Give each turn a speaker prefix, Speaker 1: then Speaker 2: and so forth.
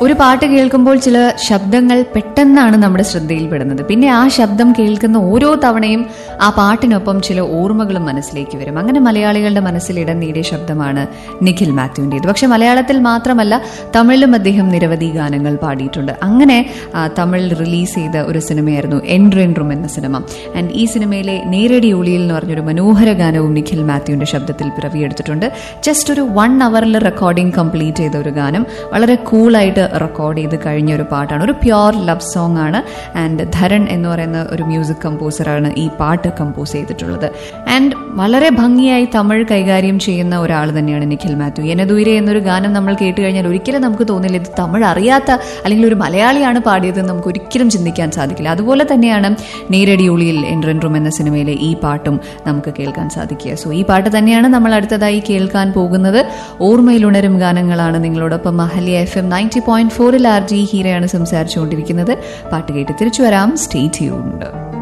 Speaker 1: ഒരു പാട്ട് കേൾക്കുമ്പോൾ ചില ശബ്ദങ്ങൾ പെട്ടെന്നാണ് നമ്മുടെ ശ്രദ്ധയിൽപ്പെടുന്നത് പിന്നെ ആ ശബ്ദം കേൾക്കുന്ന ഓരോ തവണയും ആ പാട്ടിനൊപ്പം ചില ഓർമ്മകളും മനസ്സിലേക്ക് വരും അങ്ങനെ മലയാളികളുടെ മനസ്സിൽ ഇടം നേടിയ ശബ്ദമാണ് നിഖിൽ മാത്യുവിൻ്റെത് പക്ഷെ മലയാളത്തിൽ മാത്രമല്ല തമിഴിലും അദ്ദേഹം നിരവധി ഗാനങ്ങൾ പാടിയിട്ടുണ്ട് അങ്ങനെ ആ, തമിഴിൽ റിലീസ് ചെയ്ത ഒരു സിനിമയായിരുന്നു എൻട്രെൻ റൂം എന്ന സിനിമ ആൻഡ് ഈ സിനിമയിലെ നേരടി ഒളിയിൽ എന്ന് പറഞ്ഞൊരു മനോഹര ഗാനവും നിഖിൽ മാത്യുവിന്റെ ശബ്ദത്തിൽ പിറവിയെടുത്തിട്ടുണ്ട് ജസ്റ്റ് ഒരു വൺ അവറിൽ റെക്കോർഡിംഗ് കംപ്ലീറ്റ് ചെയ്ത ഒരു ഗാനം വളരെ കൂളായിട്ട് റെക്കോർഡ് ചെയ്ത് കഴിഞ്ഞ ഒരു പാട്ടാണ് ഒരു പ്യോർ ലവ് സോങ് ആണ് ആൻഡ് ധരൺ എന്ന് പറയുന്ന ഒരു മ്യൂസിക് കമ്പോസറാണ് ഈ പാട്ട് കമ്പോസ് ചെയ്തിട്ടുള്ളത് ആൻഡ് വളരെ ഭംഗിയായി തമിഴ് കൈകാര്യം ചെയ്യുന്ന ഒരാൾ തന്നെയാണ് നിഖിൽ മാത്യു എനദൂരെ എന്നൊരു ഗാനം നമ്മൾ കേട്ട് കഴിഞ്ഞാൽ ഒരിക്കലും നമുക്ക് തോന്നില്ല ഇത് തമിഴ് അറിയാത്ത അല്ലെങ്കിൽ ഒരു മലയാളിയാണ് പാടിയത് എന്ന് നമുക്ക് ഒരിക്കലും ചിന്തിക്കാൻ സാധിക്കില്ല അതുപോലെ തന്നെയാണ് നേരടി ഒളിയിൽ എൻട്രൻ റൂം എന്ന സിനിമയിലെ ഈ പാട്ടും നമുക്ക് കേൾക്കാൻ സാധിക്കുക സോ ഈ പാട്ട് തന്നെയാണ് നമ്മൾ അടുത്തതായി കേൾക്കാൻ പോകുന്നത് ഓർമ്മയിലുണരും ഗാനങ്ങളാണ് നിങ്ങളോടൊപ്പം മഹല്യ എഫ് എം നയൻറ്റി പോയിന്റ് ഫോറിൽ ആർ ജി ഹീരയാണ് സംസാരിച്ചുകൊണ്ടിരിക്കുന്നത് പാട്ട് കേട്ട് തിരിച്ചു വരാം സ്റ്റേ ട്യൂൺഡ്